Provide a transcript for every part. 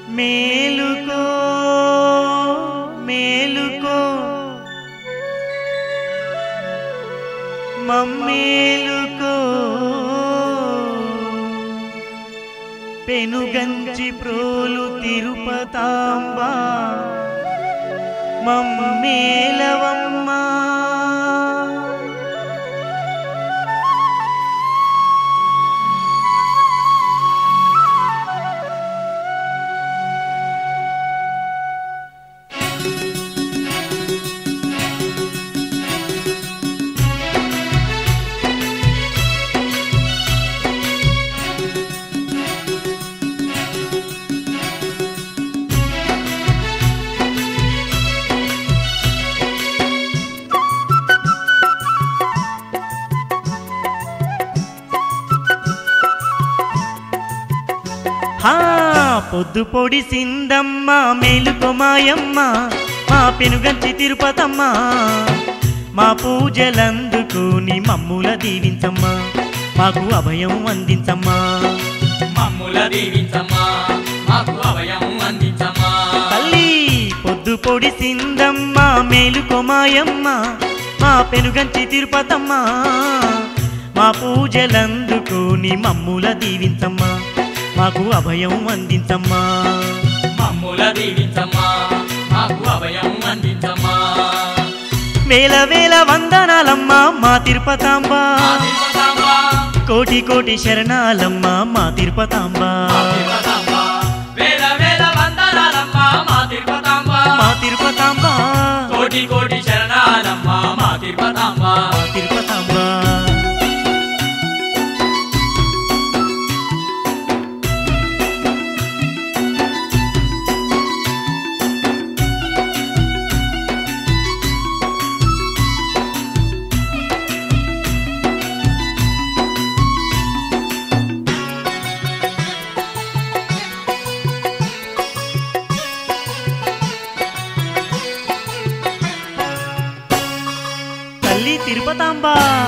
మేలుకో మేలుకో మమ్మేలుకో పెనుగంచి ప్రోలు తిరుపతాంబా మమ్మేలవమ్మా హా పొద్దు పొడి సిందమ్మ మేలుకో మాయమ్మ మా పెనుగంచి తిరుపతమ్మ మా పూజలందుకుని మమ్ముల దీవించమ్మా మాకు అభయం అందించమ్మా మమ్ముల దీవించమ్మా మాకు అభయం అందించమ్మా తల్లి పొద్దు పొడి సిందమ్మ మేలుకో మాయమ్మ మా పెనుగంచి తిరుపతమ్మ మా పూజలందుకుని మమ్ముల దీవించమ్మా మాకు అభయం అందించమ్మా మమ్ముల దీవించమ్మా మాకు అభయం అందించమ్మా వేల వేల వందనాలమ్మ మా తిరుపతాంబ మా తిరుపతాంబ, కోటి కోటి శరణాలమ్మ మా తిరుపతాంబ మా తిరుపతాంబ, వేల వేల వందనాలమ్మా మా తిరుపతాంబ మా తిరుపతాంబ కోటి కోటి శరణాలమ్మా మా తిరుపతాంబ మా తిరుపతాంబ తల్లి తిరుపతాంబ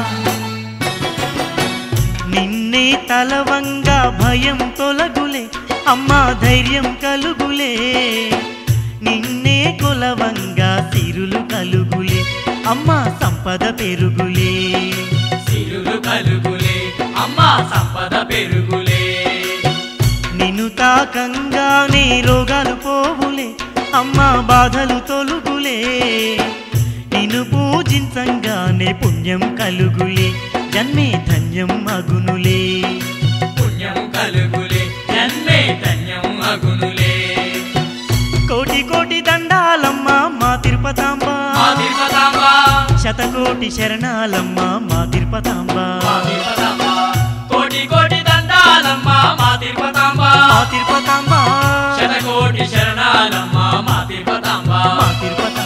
నిన్నే తలవంగా భయం తొలగులే అమ్మా ధైర్యం కలుగులే నిన్నే కొలవంగా సిరులు కలుగులే అమ్మా సంపద పెరుగులే సిరులు కలుగులే అమ్మా సంపద పెరుగులే నిన్ను తాకంగానే రోగాలు పోవులే అమ్మా బాధలు తొలుగులే నిన్ను పూజించంగానే పుణ్యం కలుగులే జన్మే ధన్యం అగునులే పుణ్యం కలుగులే జన్మే ధన్యం అగునులే కోటి కోటి దండాలమ్మ మా తిరుపతాంబ మా తిరుపతాంబ శతకోటి శరణాలమ్మ మా తిరుపతాంబ మా తిరుపతాంబ కోటి కోటి దండాలమ్మా మా తిరుపతాంబ మా తిరుపతాంబ శతకోటి శరణాలమ్మా మా తిరుపతాంబ మా తిరుపతాంబ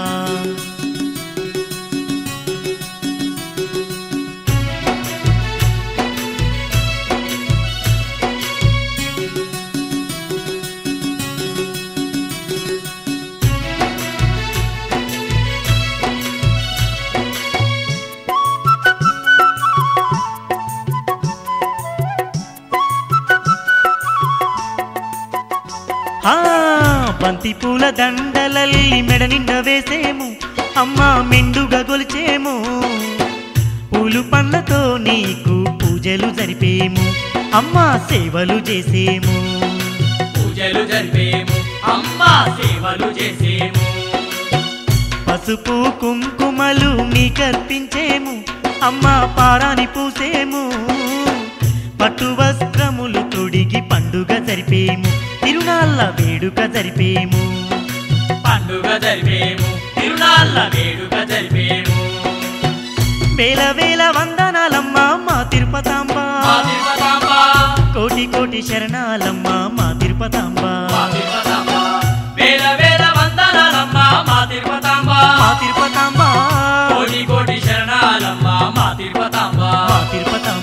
ఆ బంతి పూల దండలల్లి మెడ నిండ వేసేము అమ్మా మెండుగా గొలిచేము పూలు పండ్లతో నీకు పూజలు జరిపేము అమ్మా సేవలు చేసేము పూజలు జరిపేము అమ్మా సేవలు చేసేము పసుపు కుంకుమలు మీకర్పించేము అమ్మా పారాని పూసేము పట్టు వస్త్రములు తొడిగి పండుగ జరిపేము తిరునాళ్ళ వేడుక జరిపేము పండుగ జరిపేము తిరునాళ్ళ వేడుక జరిపేము వేల వేల వందనాలమ్మ మా తిరుపతాంబ మా తిరుపతాంబ కోటి కోటి శరణాలమ్మ మా తిరుపతాంబ మా తిరుపతాంబ వేల వేల వందనాలమ్మా మా తిరుపతాంబ మా తిరుపతాంబ కోటి కోటి శరణాలమ్మా మా తిరుపతాంబ మా తిరుపతాంబ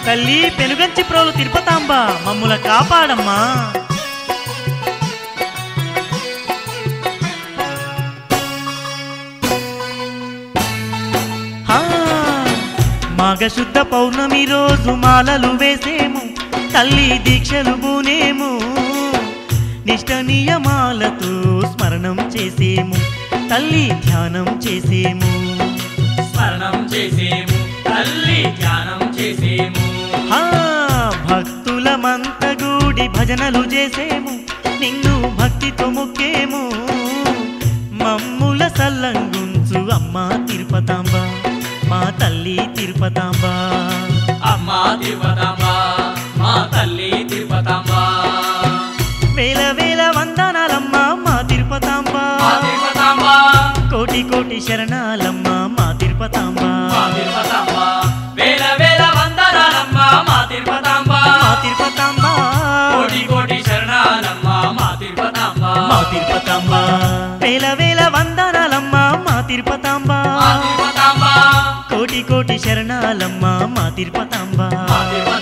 తల్లి పెనుగంచి ప్రోలు తిరుపతాంబ మమ్ముల కాపాడమ్మా హా, మాఘశుద్ధ పౌర్ణమి రోజు మాలలు వేసేము తల్లి దీక్షలు బూనేము నిష్ట నియమాలతో స్మరణం చేసేము తల్లి ధ్యానం చేసేము స్మరణం చేసేము తల్లి ధ్యానం చేసేము హా భక్తులమంత గూడి భజనలు చేసేము నిన్ను భక్తితో మొక్కేము మమ్ముల సల్లంగుంచు అమ్మా తిరుపతాంబ మా తల్లి తిరుపతాంబ అమ్మా తిరుపతమ్మ మా తల్లి తిరుపతమ్మ వేల వేల వందనాలమ్మ మా తిరుపతాంబ మా తిరుపతమ్మ కోటి కోటి శరణాలమ్మ మా తిరుపతాంబ మా తిరుపతమ్మ వేల వేల వందనాలమ్మ మా తిరుపతమ్మ మా తిరుపతాంబ కోటి కోటి శరణాలమ్మ మా తిరుపతమ్మ మా తిరుపతాంబ వేల వేల వందనాలమ్మ మా తిరుపతాంబ మా తిరుపతమ్మ కోటి కోటి శరణాలమ్మ మా తిరుపతాంబ మా తిరుపతమ్మ